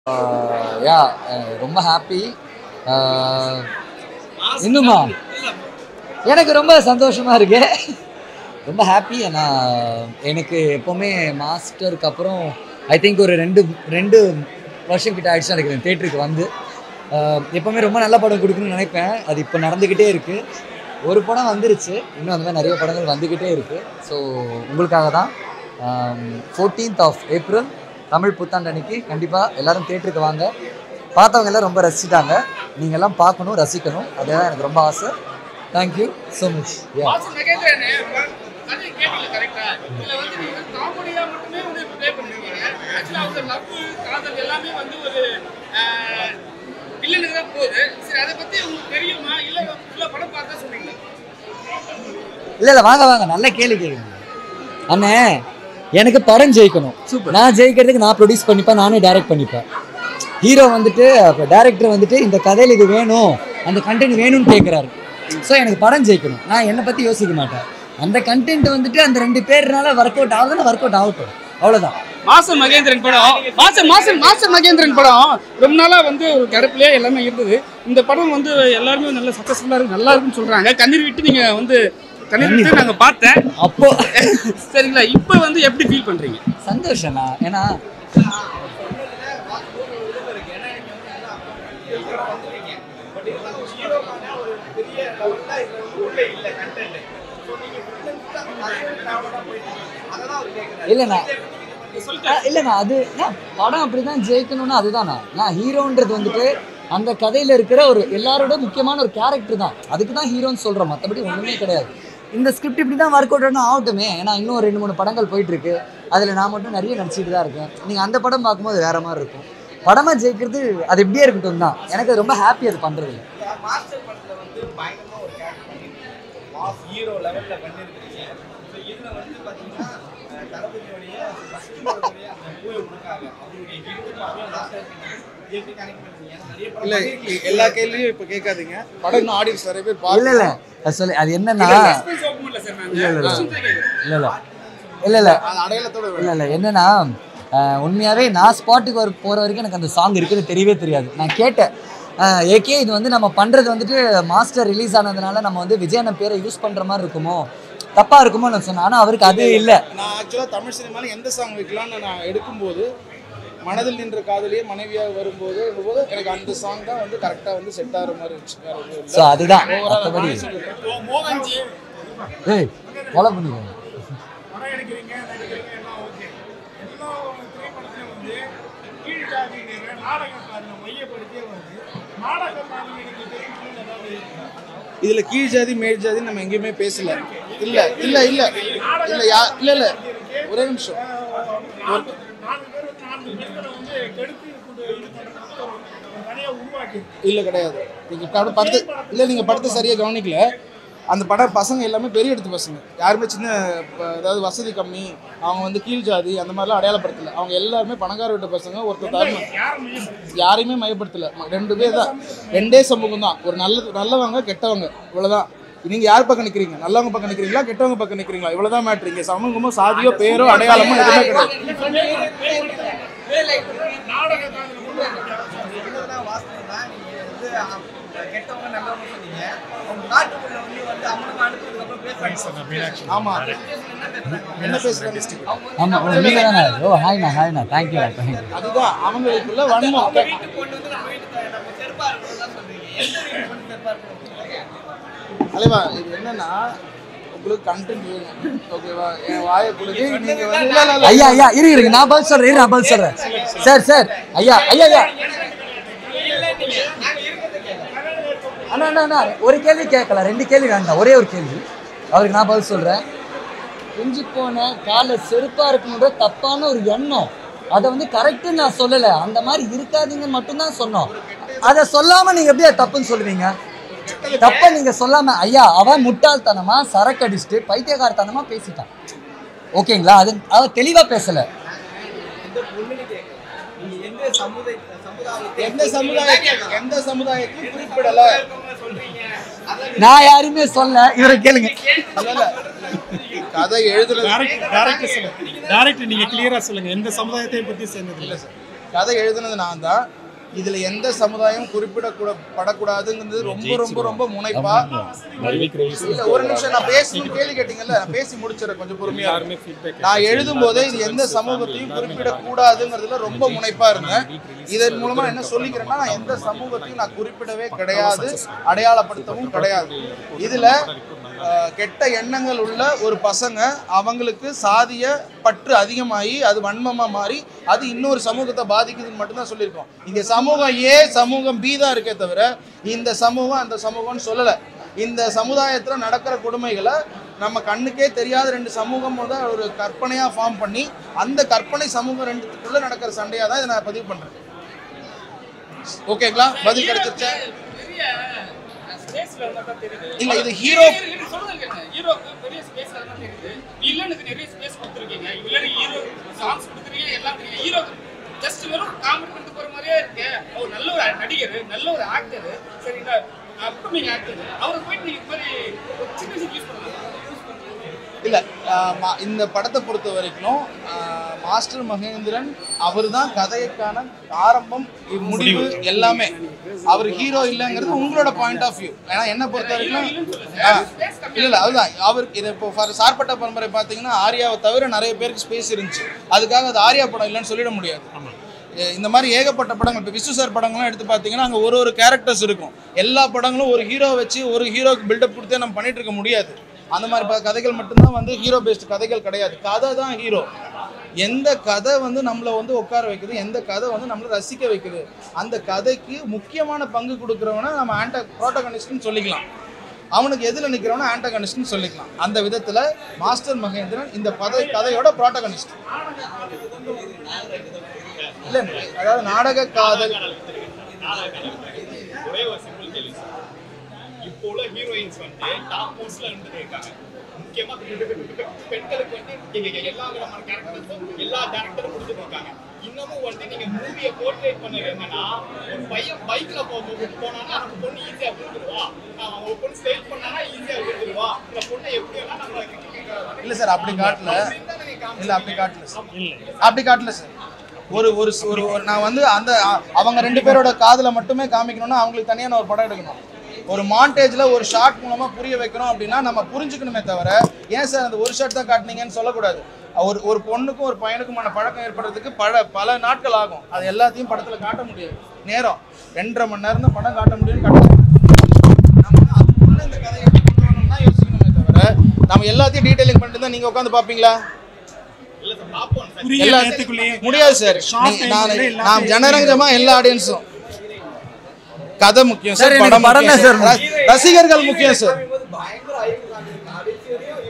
யா ரொம்ப ஹாப்பி இன்னுமா எனக்கு ரொம்ப சந்தோஷமா இருக்கு ரொம்ப ஹாப்பி நான் எனக்கு எப்போவுமே மாஸ்டருக்கு அப்புறம் ஐ திங்க் ஒரு ரெண்டு ரெண்டு வருஷம் கிட்ட ஆயிடுச்சு நினைக்கிறேன் தேட்டருக்கு வந்து ஆஹ் எப்போவுமே ரொம்ப நல்ல படம் கொடுக்கணும்னு நினைப்பேன் அது இப்போ நடந்துக்கிட்டே இருக்குது ஒரு படம் வந்துருச்சு இன்னும் அந்த மாதிரி நிறைய படங்கள் வந்துக்கிட்டே இருக்குது ஸோ உங்களுக்காக தான் ஃபோர்டீன்த் ஆஃப் ஏப்ரல் தமிழ் புத்தாண்டு அன்னைக்கு கண்டிப்பாக எல்லாரும் தேட்டருக்கு வாங்க பார்த்தவங்க எல்லாம் ரொம்ப ரசிச்சிட்டாங்க நீங்கள் எல்லாம் பார்க்கணும் ரசிக்கணும் அதுதான் எனக்கு ரொம்ப ஆசை thank you so much yeah Vasu Mahendran கதை கேட்டீங்க கரெக்டா இதுல வந்து நீங்க காமெடியா மட்டுமே வந்து ப்ளே பண்ணிருக்கீங்க ஆக்சுவலா அவங்க லவ் காதல் எல்லாமே வந்து ஒரு வில்லனுக்கு தான் போகுது சரி அதை பத்தி உங்களுக்கு தெரியுமா இல்ல ஃபுல்லா படம் பார்த்தா சொன்னீங்களா இல்லை இல்லை வாங்க வாங்க நல்ல கேள்வி கேளுங்க அண்ணே எனக்கு படம் ஜெயிக்கணும் சூப்பர் நான் ஜெயிக்கிறதுக்கு நான் ப்ரொடியூஸ் பண்ணிப்பேன் நானே டைரக்ட் பண்ணிப்பேன் ஹீரோ வந்துட்டு அப்போ டேரக்டர் வந்துட்டு இந்த கதையில் இது வேணும் அந்த கண்டென்ட் வேணும்னு கேட்குறாரு ஸோ எனக்கு படம் ஜெயிக்கணும் நான் என்னை பற்றி யோசிக்க மாட்டேன் அந்த கண்டென்ட் வந்துட்டு அந்த ரெண்டு பேர்னால ஒர்க் அவுட் ஆகுதுன்னா ஒர்க் அவுட் ஆகட்டும் அவ்வளோதான் மாசம் மகேந்திரன் படம் மாசம் மாசம் மாசம் மகேந்திரன் படம் ரொம்ப நாளா வந்து ஒரு கருப்புலயே எல்லாமே இருந்தது இந்த படம் வந்து எல்லாருமே நல்ல சக்சஸ்ஃபுல்லா இருக்கு நல்லா இருக்குன்னு சொல்றாங்க கண்ணீர் விட்டு நீங்க வந்து கண்ணீர் விட்டு நாங்க பார்த்தேன் அப்போ சரிங்களா இப்போ வந்து எப்படி ஃபீல் பண்றீங்க சந்தோஷம்ண்ணா ஏன்னா இல்லைண்ணா ஆ, இல்லைண்ணா அது நான் படம் அப்படிதான் ஜெயிக்கணும்னா அதுதாண்ணா நான் ஹீரோன்றது வந்துட்டு அந்த கதையில இருக்கிற ஒரு எல்லாரோட முக்கியமான ஒரு கேரக்டர் தான் அதுக்கு தான் ஹீரோன்னு சொல்றோம் மற்றபடி ஒண்ணுமே கிடையாது இந்த ஸ்கிரிப்ட் இப்படி தான் ஒர்க் அவுட் ஆகட்டுமே ஏன்னா இன்னும் ஒரு ரெண்டு மூணு படங்கள் போயிட்டு இருக்கு அதில் நான் மட்டும் நிறைய நடிச்சிட்டு தான் இருக்கேன் நீங்கள் அந்த படம் பார்க்கும்போது வேற மாதிரி இருக்கும் படமாக ஜெயிக்கிறது அது எப்படியே இருக்கட்டும் தான் எனக்கு அது ரொம்ப ஹாப்பி அது பண்ணுறது மாஸ்டர் படத்துல வந்து பயங்கரமா ஒரு கேரக்டர் பண்ணிருக்கீங்க மாஸ் ஹீரோ லெவல்ல பண்ணிருக்கீங்க ஸோ இதுல வந்து பாத்தீங்கன்னா அஹ், தளபதியோடைய ஃபர்ஸ்ட் படத்துடைய அந்த பூவை உனக்காக அவருடைய ஹிட்டுக்கும் அப்படியே மாஸ்டர் எப்படி கனெக்ட் பண்ணுவீங்க நிறைய படம் இல்ல பண்ணிருக்கீங்க. எல்லா கேள்வியும் இப்ப கேட்காதீங்க படம் இன்னும் ஆடியன்ஸ் நிறைய பேர் இல்லை பார்க்கல இல்லை அது சொல்லி அது என்னன்னா ஓப்பன் பண்ணல சார் நாங்க இல்ல, இல்ல. question தான் கேக்குறோம். இல்லை இல்லை இல்லை இல்லை அது அடையாளத்தோட வேணும். இல்லை இல்லை என்னன்னா அஹ், உண்மையாவே நான் ஸ்பாட்டுக்கு வர போகிற வரைக்கும் எனக்கு அந்த சாங் இருக்குது தெரியவே தெரியாது நான் கேட்டேன் ஏகே இது வந்து நம்ம பண்ணுறது வந்துட்டு மாஸ்டர் ரிலீஸ் ஆனதுனால நம்ம வந்து விஜயண்ணன் பேரை யூஸ் பண்ணுற மாதிரி இருக்குமோ தப்பாக இருக்குமோ நான் சொன்னேன் ஆனால் அவருக்கு அது இல்லை நான் ஆக்சுவலா தமிழ் சினிமால எந்த சாங் வைக்கலாம்னு நான் எடுக்கும்போது மனதில் நின்ற காதலியே மனைவியாக வரும்போது போது எனக்கு அந்த சாங் தான் வந்து கரெக்டா வந்து செட் ஆகிற மாதிரி இருந்துச்சு வேற எதுவும் இல்ல. ஸோ அதுதான் Overall மற்றபடி நானே சொல்லிடுறேன். மோகன்ஜி ஏய் ஃபாலோ பண்ணிக்கோங்க படம் எடுக்கிறீங்க நடிக்கிறீங்க எல்லாம் ஓகே எல்லா திரைப்படத்திலும் வந்து கீழ் ஜாதிங்கிற நாடகக்காரனை மையப்படுத்தியே வருது நாடகக்காரன் எனக்கு தெரியும் ஏதாவது இருக்கா? இதுல கீழ் ஜாதி மேல் ஜாதி நம்ம எங்கேயுமே பேசல இல்ல இல்ல இல்ல இல்ல யா இல்ல இல்ல ஒரே நிமிஷம் நான்கு நான்கு பேர் வந்து நான்கு பெண்களை வந்து கெடுத்து கொண்டு இது பண்ணுறது ஒரு ஒரு தனியாக உருவாக்கி இல்ல கிடையாது நீங்க படம் படத்தை இல்ல நீங்க படத்தை சரியா கவனிக்கல அந்த படம் பசங்க எல்லாமே பெரிய இடத்து பசங்க யாருமே சின்ன ப- அதாவது வசதி கம்மி அவங்க வந்து கீழ் ஜாதி அந்த மாதிரிலாம் அடையாளப்படுத்தல அவங்க எல்லாருமே பணக்கார வீட்டு பசங்க ஒருத்தர் தரணும் யாரும் மையப்படுத்தி யாரையுமே மையப்படுத்தல ரெண்டு பேர் தான் ரெண்டே சமூகம் தான் ஒரு நல்ல நல்லவங்க கெட்டவங்க இவ்வளவுதான் நீங்க யார் பக்கம் நிக்கிறீங்க நல்லவங்க பக்கம் நிக்கிறீங்களா கெட்டவங்க பக்கம் நிக்கிறீங்களா இவ்வளவுதான் மேட்ரு இங்க சமூகமோ சாதியோ பேரோ அடையாளமோ எதுவுமே கிடையாது நாடகக்காரனை கொண்டு என்னதான் வாஸ்தவம் தான் நீங்க வந்து அஹ், கெட்டவங்க நல்லவங்க சொன்னீங்க அவங்க காட்டுக்குள்ள வந்து வந்து அம்மனுக்கு அனுப்புறதுக்கு அப்புறம் பேசுறாங்க ஆமா என்ன பேசுறாங்க ஆமாம் நீங்கள் தானே ஓ ஹாய்ண்ணா ஹாய்ண்ணா தேங்க்யூ தேங்க்யூ அதுதான் அவங்களுக்குள்ள வன்மம் வீட்டுக்கு கொண்டு வந்து நம்ம வீட்டுக்கு நம்ம செருப்பா இருக்கணும் தான் சொல்றீங்க எந்த வீட்டுக்கு கொண்டு செருப்பா இருக்கணும் தலைவா இது என்னன்னா உங்களுக்கு கண்டென்ட் வேணும் ஓகேவா என் வாயை கொடுத்து நீங்க வந்து இல்ல இல்ல இல்ல ஐயா ஐயா இரு இருங்க நான் பதில் சொல்றேன் இரு நான் பதில் சொல்றேன் சார் சார் ஐயா ஐயா ஐயா அண்ணா அண்ணா அண்ணா ஒரு கேள்வி கேட்கல ரெண்டு கேள்வி வேண்டாம் ஒரே ஒரு கேள்வி அவருக்கு நான் பதில் சொல்றேன் குஞ்சு போன காலை செருப்பா இருக்கணுன்ற தப்பான ஒரு எண்ணம் அதை வந்து கரெக்டு நான் சொல்லலை அந்த மாதிரி இருக்காதீங்கன்னு மட்டும்தான் சொன்னோம் அதை சொல்லாம நீங்க எப்படி அது தப்புன்னு சொல்லுவீங்க தப்ப நீங்க சொல்லாம ஐயா அவன் முட்டாள்தனமா சரக்கு அடிச்சுட்டு பைத்தியக்காரத்தனமா பேசிட்டான் ஓகேங்களா அது அவ தெளிவா பேசல எந்த பொண்ணுன்னு கேட்கல நீங்க எந்த சமுதாய சமுதாயத்தை எந்த சமுதாயத்தையும் எந்த சமுதாயத்தையும் குறிப்பிடல சொல்றீங்க அதான் நான் யாருமே சொல்ல இவரை கேளுங்க இல்ல இல்ல கதை எழுதுறது டேரக்டர் டேரக்டர் சொல்லுங்க டேரக்டர் நீங்க கிளியரா சொல்லுங்க எந்த சமுதாயத்தையும் பத்தி சேர்ந்தது இல்லை கதை எழுதுனது நான் தான் இதுல எந்த சமுதாயம் குறிப்பிடக்கூட படக்கூடாதுங்கிறது ரொம்ப ரொம்ப ரொம்ப முனைப்பா இல்ல ஒரு நிமிஷம் நான் பேசணும் கேள்வி கேட்டீங்கல்ல நான் பேசி முடிச்சிடறேன் கொஞ்சம் பொறுமையா நான் எழுதும் போதே இது எந்த சமூகத்தையும் குறிப்பிடக்கூடாதுங்கிறதுல ரொம்ப முனைப்பா இருந்தேன் இதன் மூலமா என்ன சொல்லிக்கிறேன்னா நான் எந்த சமூகத்தையும் நான் குறிப்பிடவே கிடையாது அடையாளப்படுத்தவும் கிடையாது இதுல அஹ், கெட்ட எண்ணங்கள் உள்ள ஒரு பசங்க அவங்களுக்கு சாதிய பற்று அதிகமாகி அது வன்மமா மாறி அது இன்னொரு சமூகத்தை பாதிக்குதுன்னு மட்டும்தான் சொல்லியிருக்கோம் இங்க சமூகம் ஏ சமூகம் பி தான் இருக்கே தவிர இந்த சமூகம் அந்த சமூகம்னு சொல்லலை இந்த சமுதாயத்துல நடக்கிற கொடுமைகளை நம்ம கண்ணுக்கே தெரியாத ரெண்டு சமூகம் தான் ஒரு கற்பனையா ஃபார்ம் பண்ணி அந்த கற்பனை சமூகம் ரெண்டுத்துக்குள்ள நடக்கிற சண்டையா தான் இதை நான் பதிவு பண்றேன் ஓகேங்களா பதில் கிடைச்சிருச்சா பெரிய ஸ்பேஸ்ல இருந்தா தான் தெரியுது இல்ல, இது hero- இரு, இரு, சொல்றது கேளுங்க. ஹீரோக்கு பெரிய ஸ்பேஸ்ல இருந்தா தெரியுது வில்லனுக்கு நிறைய ஸ்பேஸ் கொடுத்துருக்கீங்க வில்லனுக்கு ஹீரோ சாங்ஸ் கொடுத்துருக்கீங்க எல்லாம் தெரியும் ஹீரோ ஜஸ்ட் வெறும் காமெடி பண்ணிட்டு போற மாதிரியே இருக்கு அவர் நல்ல ஒரு நடிகர் நல்ல ஒரு ஆக்டர் சரிங்களா அப்கமிங் ஆக்டர் அவரை போயிட்டு நீங்க இது மாதிரி ஒரு சின்ன விஷயம் யூஸ் பண்ணலாம் இல்ல ஆஹ் மா- இந்த படத்தை பொறுத்த வரைக்கும் ஆஹ் மாஸ்டர் மகேந்திரன் அவர் தான் கதைக்கான ஆரம்பம் இ- முடிவு எல்லாமே அவர் ஹீரோ இல்லைங்கிறது உங்களோட பாயிண்ட் ஆஃப் வியூ ஏன்னா என்ன பொறுத்த வரைக்கும் ஆஹ் இல்ல இல்ல அதுதான் அவர் இது இப்போ ஃபார் சார்பட்ட பரம்பரை பார்த்தீங்கன்னா ஆர்யாவை தவிர நிறைய பேருக்கு ஸ்பேஸ் இருந்துச்சு அதுக்காக அது ஆர்யா படம் இல்லைன்னு சொல்லிட முடியாது எ- இந்த மாதிரி ஏகப்பட்ட படங்கள் இப்போ விஷ்ணு சார் படங்கள்லாம் எடுத்து பார்த்தீங்கன்னா அங்கே ஒரு ஒரு கேரக்டர்ஸ் இருக்கும் எல்லா படங்களும் ஒரு ஹீரோ வச்சு ஒரு ஹீரோக்கு பில்டப் கொடுத்தே நம்ம பண்ணிட்டு இருக்க முடியாது அந்த மாதிரி ப- கதைகள் மட்டும்தான் வந்து ஹீரோ பேஸ்ட் கதைகள் கிடையாது கதை தான் ஹீரோ எந்த கதை வந்து நம்மளை வந்து உட்கார வைக்குது எந்த கதை வந்து நம்மளை ரசிக்க வைக்குது அந்த கதைக்கு முக்கியமான பங்கு கொடுக்குறவனை நம்ம ஆன்ட ப்ரோட்டகனிஸ்ட்னு சொல்லிக்கலாம் அவனுக்கு எதில் நிற்கிறவன ஆன்டகனிஸ்ட்னு சொல்லிக்கலாம் அந்த விதத்தில் மாஸ்டர் மகேந்திரன் இந்த பத கதையோட ப்ரோட்டகனிஸ்ட் இல்லை அதாவது நாடக காதல் ஒரே ஒரு சிம்பிள் கேள்வி சார் இப்போ உள்ள ஹீரோயின்ஸ் வந்து டாப் மோஸ்ட்ல இருந்துட்டு இருக்காங்க முக்கியமா பெண்களுக்கு வந்து இங்க இங்க எல்லா விதமான கேரக்டர்ஸும் எல்லா டேரக்டரும் கொடுத்துட்டு இருக்காங்க இன்னமும் வந்து நீங்க மூவியை போர்ட்ரேட் பண்ணது என்னன்னா ஒரு பையன் பைக்ல போனானா அந்த பொண்ணு ஈஸியா விழுந்துருவா ஆஹ் ஒரு பொண்ணு ஸ்டைல் பண்ணானா ஈஸியா விழுந்துருவா இந்த பொண்ணை எப்படி வேணா நம்ம இல்லை சார் அப்படி காட்டல இல்லை அப்படி காட்டல சார் அப்படி காட்டல சார் ஒரு ஒரு ஒரு ஒரு- நான் வந்து அந்த அ- அவங்க ரெண்டு பேரோட காதலை மட்டுமே காமிக்கணும்னா அவங்களுக்கு தனியாக நான் ஒரு படம் எடுக்கணும் ஒரு மாண்டேஜில் ஒரு ஷார்ட் மூலமாக புரிய வைக்கிறோம் அப்படின்னா நம்ம புரிஞ்சுக்கணுமே தவிர ஏன் சார் அந்த ஒரு ஷார்ட் தான் காட்டுனீங்கன்னு சொல்லக்கூடாது ஒரு ஒரு பொண்ணுக்கும் ஒரு பையனுக்குமான பழக்கம் ஏற்படுறதுக்கு பல பல நாட்கள் ஆகும் அது எல்லாத்தையும் படத்தில் காட்ட முடியாது நேரம் ரெண்டரை மணி நேரம் தான் படம் காட்ட முடியும்னு காட்ட நம்ம அதுக்குள்ள இந்த கதையை எப்படி கொண்டு வரணும்னு தான் யோசிக்கணுமே தவிர நம்ம எல்லாத்தையும் டீடைலிங் பண்ணிட்டு தான் நீங்க உட்காந்து பாப்பீங்களா குறுகிய எல்லா நேரத்துக்குள்ளேயே முடியாது சார் Short நீ- time நான் குள்ளே எல்லாத்தையும் நான் ஜனரஞ்சமா எல்லா ஆடியன்ஸும் கதை முக்கியம் சார், சார் எனக்கு படம் படம் முக்கியம் தான் சார் ர- ரசிகர்கள் முக்கியம் சார் பயங்கர ஐயோ கடைசி வரையும்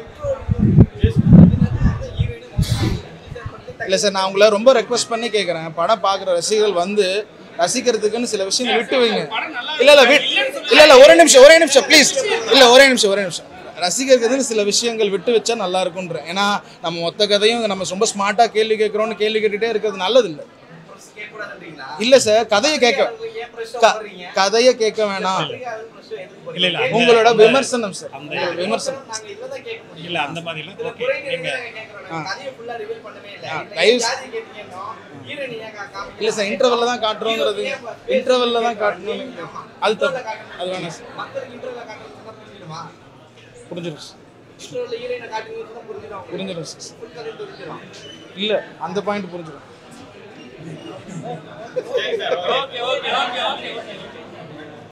இல்ல சார் நான் உங்களை ரொம்ப ரெக்வஸ்ட் பண்ணி கேட்குறேன் படம் பார்க்குற ரசிகர்கள் வந்து ரசிக்கிறதுக்குன்னு சில விஷயங்கள் விட்டு வைங்க இல்ல இல்ல வி- இல்ல இல்ல ஒரே நிமிஷம் ஒரே நிமிஷம் ப்ளீஸ் இல்ல ஒரே நிமிஷம் ஒரே நிமிஷம் ரசிகர்களுக்கு சில விஷயங்கள் விட்டு வச்சா நல்லா இருக்கும்ன்றேன் ஏன்னா நம்ம மொத்த கதையும் நம்ம ரொம்ப ஸ்மார்ட்டா கேள்வி கேட்குறோம்னு கேள்வி கேட்டுட்டே இருக்கிறது நல்லது இல்லை கேட்கக்கூடாதுன்றீங்களா இல்ல சார் கதையை கேட்க ஏன் பிரஷ் க- கதையை கேட்க வேணாம் இல்ல இல்ல அந்த- உங்களோட விமர்சனம் சார் உங்களோட விமர்சனம் நாங்க இதுதான் கேட்க முடியும் இல்ல அந்த மாதிரி இல்ல ஓகே குறைங்க நீங்க கேட்கறோம் கதையை ஃபுல்லா ரிவீல் பண்ணவே இல்ல ஆ, இந்த தயவு ஜாதி கேட்டீங்கன்னா ஹீரோயின் ஏன் கா- காமிக்கல? இல்ல சார் இன்டர்வெல்ல தான் காட்டுறோங்கிறது இன்டர்வெல்ல தான் காட்டணும் அது தப்பு அது வேணாம் சார் மக்களுக்கு இன்டர்வியூல காட்டுறது சொன்னா புரிஞ்சிடுமா புரிஞ்சிடும் சார் இன்டர்வியூல ஹீரோயினை காட்டுறது சொன்னா புரிஞ்சிடும் புரிஞ்சிடும் சார் ஃபுல் கதை தெரிஞ்சிடும் இல்ல அந்த பாயிண்ட் புரிஞ்சிடும் ஓகே